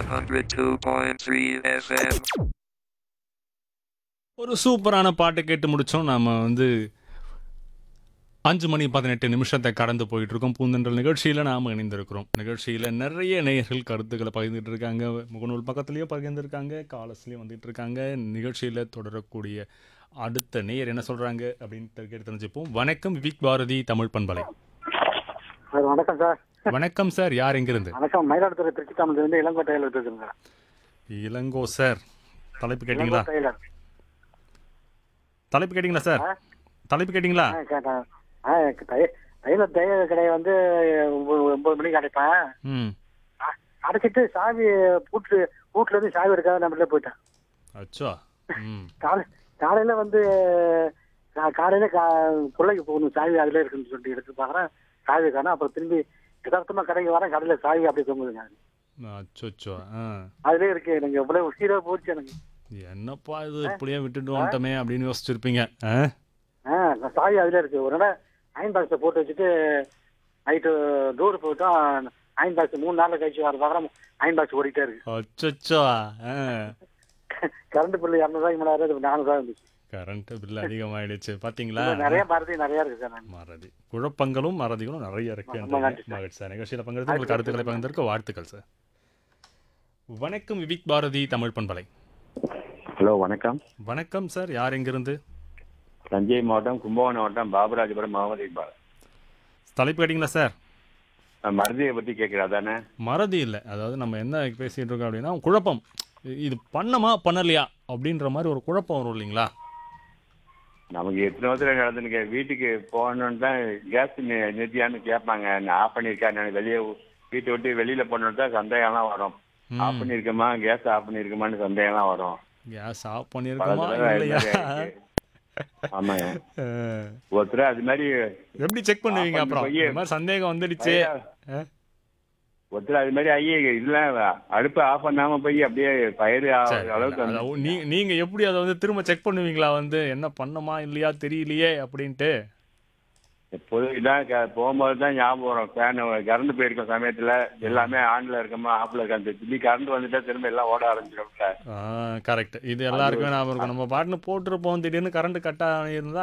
102.3 FM. ஒரு சூப்பரான பாட்டு கேட்டு முடிச்சோம் நாம வந்து அஞ்சு மணி பதினெட்டு நிமிஷத்தை கடந்து போயிட்டு இருக்கோம் பூந்தென்றல் நிகழ்ச்சியில் நாம் இணைந்திருக்கிறோம் நிகழ்ச்சியில் நிறைய நேயர்கள் கருத்துக்களை பகிர்ந்துட்டு இருக்காங்க முகநூல் பக்கத்துலேயும் பகிர்ந்துருக்காங்க காலஸ்லேயும் வந்துட்டு இருக்காங்க நிகழ்ச்சியில் தொடரக்கூடிய அடுத்த நேயர் என்ன சொல்கிறாங்க அப்படின்னு கேட்டு தெரிஞ்சுப்போம் வணக்கம் விக் பாரதி தமிழ் பண்பலை சார் வணக்கம் சார் வணக்கம் சார் யார் எங்கிருந்து வணக்கம் மயிலாடுதுறை திருச்சி தாமதிலிருந்து இளங்கோட்டையில் இருக்குதுங்க இளங்கோ சார் தலைப்பு கேட்டிங்களா டெய்லர் தலைப்பு கேட்டிங்களா சார் தலைப்பு கேட்டிங்களா ஆ கேட்டேன் ஆ டெய்- டெய்லர் டெய்லர் கடையை வந்து ஒன்பது ஒன்பது மணிக்கு அடைப்பேன் ம் அ- அடைச்சிட்டு சாவி பூட்டு பூட்டில் இருந்து சாவி எடுக்காத நம்மளே போயிட்டேன் அச்சோ ம் காலை காலையில் வந்து நான் காலையில் கா பிள்ளைக்கு போகணும் சாவி அதில் இருக்குன்னு சொல்லிட்டு எடுத்து பார்க்குறேன் சாவி காணும் அப்புறம் திரும்பி யதார்த்தமாக கடைக்கு வரேன் கடையில் சாவி அப்படியே தொங்குதுங்க அச்சோ ஆ அதிலே இருக்கு எனக்கு எவ்வளோ உசிராக போச்சு எனக்கு என்னப்பா இது இப்படியே விட்டுட்டு வந்துட்டோமே அப்படின்னு யோசிச்சிருப்பீங்க ஆ? ஆ நான் சாவி அதில் இருக்கு ஒரு நாள் அயன் பாக்ஸை போட்டு வச்சுட்டு நைட்டு டூர் போயிட்டோம் அயன் பாக்ஸ் மூணு நாளில் கழிச்சு வர பார்க்குறோம் அயன் பாக்ஸ் ஓடிட்டே இருக்கு அச்சச்சோ ஆ கரண்ட் பில்லு இரநூறுவாய்க்கு மேலே நானூறுவா இருந்துச்சு கரண்ட் பில் அதிகமாயிடுச்சு பாத்தீங்களா இன்னும் நிறைய மருதி நிறைய இருக்கு சார் நான் மறதி குழப்பங்களும் மறதிகளும் நிறைய இருக்கு ரொம்ப நன்றி சார். மகிழ்ச்சி சார் நிகழ்ச்சியில் பங்கெடுத்து உங்களுக்கு கருத்துக்களை பகிர்ந்திருக்க வாழ்த்துக்கள் சார் வணக்கம் விவிக் பாரதி தமிழ் பண்பலை ஹலோ வணக்கம் வணக்கம் சார் யார் எங்கிருந்து தஞ்சை மாவட்டம் கும்பகோணம் மாவட்டம் பாபராஜபுரம் முகமது இக்பால் தலைப்பு கேட்டிங்களா சார் நான் மருதியை பற்றி கேட்குறா தானே மறதி இல்லை அதாவது நம்ம என்ன பேசிட்டு இருக்கோம் அப்படின்னா குழப்பம் இது பண்ணமா பண்ணலையா அப்படின்ற மாதிரி ஒரு குழப்பம் வரும் இல்லைங்களா நமக்கு எத்தனை வருஷம் நடந்துன்னு வீட்டுக்கு போகணுன்னு தான் கேஸ் நிறுத்தியான்னு கேட்பாங்க நான் ஆஃப் பண்ணியிருக்கேன் நான் வெளியே வீட்டை விட்டு வெளியில் போகணுன்னு தான் சந்தேகம்லாம் வரும் ஆஃப் பண்ணியிருக்கோமா கேஸ் ஆஃப் பண்ணியிருக்கோமான்னு சந்தேகம்லாம் வரும் கேஸ் ஆஃப் பல பண்ணியிருக்கோமா தடவை அது இல்லையா மாதிரி ஆயிருக்கு. ஆமாங்க அஹ், ஒருத்தர் அது மாதிரி எப்படி செக் பண்ணுவீங்க ஆ, அப்புறம் கொஞ்சம் இந்த மாதிரி சந்தேகம் வந்துடுச்சு அஹ், ஒருத்தர் அது மாதிரி ஐயே இதெல்லாம் அடுப்பு ஆஃப் பண்ணாம போய் அப்படியே பயிர் சரி, அளவுக்கு அதாவது வந்து நீ- நீங்க எப்படி அதை வந்து திரும்ப செக் பண்ணுவீங்களா வந்து என்ன பண்ணமா இல்லையா தெரியலையே அப்படின்ட்டு எப்போதும் இதான் க- போகும்போது தான் ஞாபகம் வரும் ஃபேன் கரண்ட் போயிருக்கும் சமயத்துல எல்லாமே ஆன்ல இருக்கமா ஆஃப்ல இருக்கா திரும்பி கரண்ட் வந்துட்டா திரும்ப எல்லாம் ஓட ஆரம்பிச்சிடும்ல கரெக்ட் இது எல்லாருக்குமே ஞாபகம் இருக்கும் நம்ம பாட்டுன்னு போட்டிருப்போம் திடீர்னு கரண்ட் கட் ஆகியிருந்தா